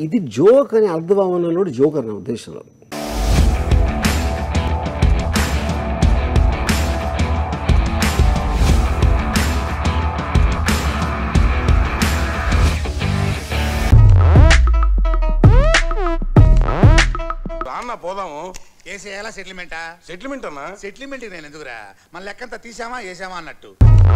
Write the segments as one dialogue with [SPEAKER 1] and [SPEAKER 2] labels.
[SPEAKER 1] ఇది జోక్ అని అర్థభావనలో జోకర్ నా ఉద్దేశంలో
[SPEAKER 2] రాన్న పోదాము
[SPEAKER 3] వేసేయాలా సెటిల్మెంటా
[SPEAKER 2] సెటిల్మెంట్ అన్నా
[SPEAKER 3] సెటిల్మెంట్ నేను ఎందుకురా మన లెక్కంతా తీసామా వేసామా అన్నట్టు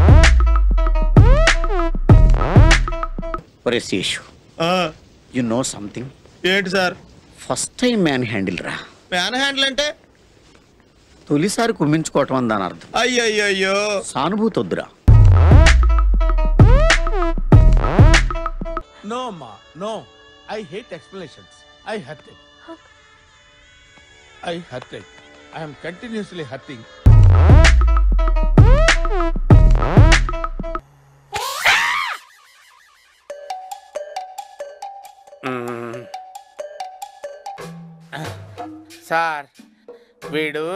[SPEAKER 4] ఒరే శేషు యు నో సంథింగ్
[SPEAKER 5] ఏంటి sir
[SPEAKER 4] first time man handle రా
[SPEAKER 5] మ్యాన్ హ్యాండిల్ అంటే
[SPEAKER 4] తొలిసారి కుమ్మించుకోవటం అని దాని అర్థం
[SPEAKER 5] అయ్యయ్యో
[SPEAKER 4] సానుభూతి వద్దురా
[SPEAKER 6] No, Ma, no. I hate explanations. I hurt it. I hurt it. I am continuously hurting.
[SPEAKER 7] Sir వీడు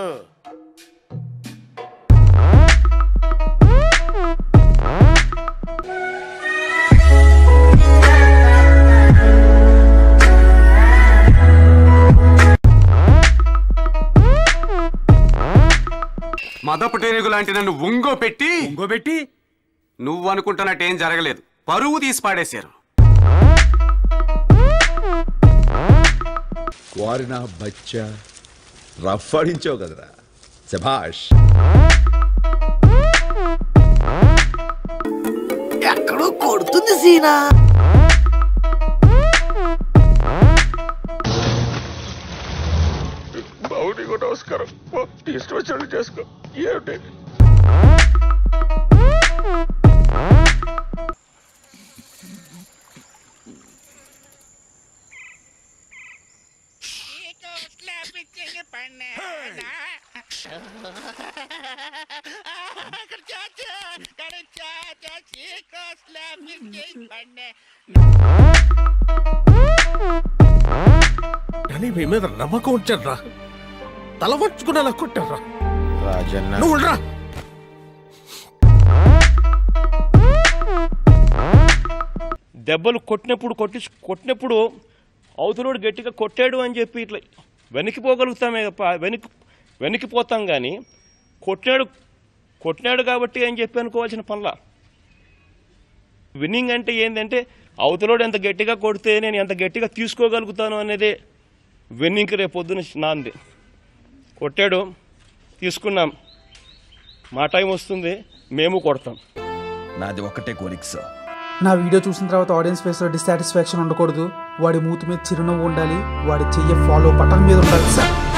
[SPEAKER 8] మదపటేనుగు లాంటి నన్ను ఒంగో పెట్టి
[SPEAKER 5] ఇంకోబెట్టి
[SPEAKER 8] నువ్వు అనుకుంటున్నట్టు ఏం జరగలేదు పరువు తీసి పాడేశారు
[SPEAKER 9] వారినా బచ్చా రఫ్ ఆడించావు కదరా శభాష్
[SPEAKER 10] ఎక్కడో కొడుతుంది సీనా
[SPEAKER 2] బావుని కూడా నమస్కారం ఇష్టం వచ్చినట్టు చేసుకో ఏమిటి
[SPEAKER 6] కానీ మీ మీద నమ్మకం ఉంచారా తల వంచుకునేలా కొట్టారా
[SPEAKER 7] రాజన్న
[SPEAKER 6] నువ్వు రా
[SPEAKER 5] దెబ్బలు కొట్టినప్పుడు కొట్టి కొట్టినప్పుడు అవతలోడు గట్టిగా కొట్టాడు అని చెప్పి ఇట్లా వెనక్కిపోగలుగుతామే తప్ప వెనక్కి వెనక్కిపోతాం కానీ కొట్టాడు కొట్టినాడు కాబట్టి అని చెప్పి అనుకోవాల్సిన పనుల విన్నింగ్ అంటే ఏంటంటే అవతలోడు ఎంత గట్టిగా కొడితే నేను ఎంత గట్టిగా తీసుకోగలుగుతాను అనేదే విన్నింగ్కి రేపు పొద్దున నాంది కొట్టాడు తీసుకున్నాం మా టైం వస్తుంది మేము కొడతాం
[SPEAKER 9] నాది ఒకటే కోరిక సార్
[SPEAKER 11] నా వీడియో చూసిన తర్వాత ఆడియన్స్ ఫేస్లో డిస్సాటిస్ఫాక్షన్ ఉండకూడదు వాడి మూతి మీద చిరునవ్వు ఉండాలి వాడి చెయ్యి ఫాలో బటన్ మీద ఉండాలి సార్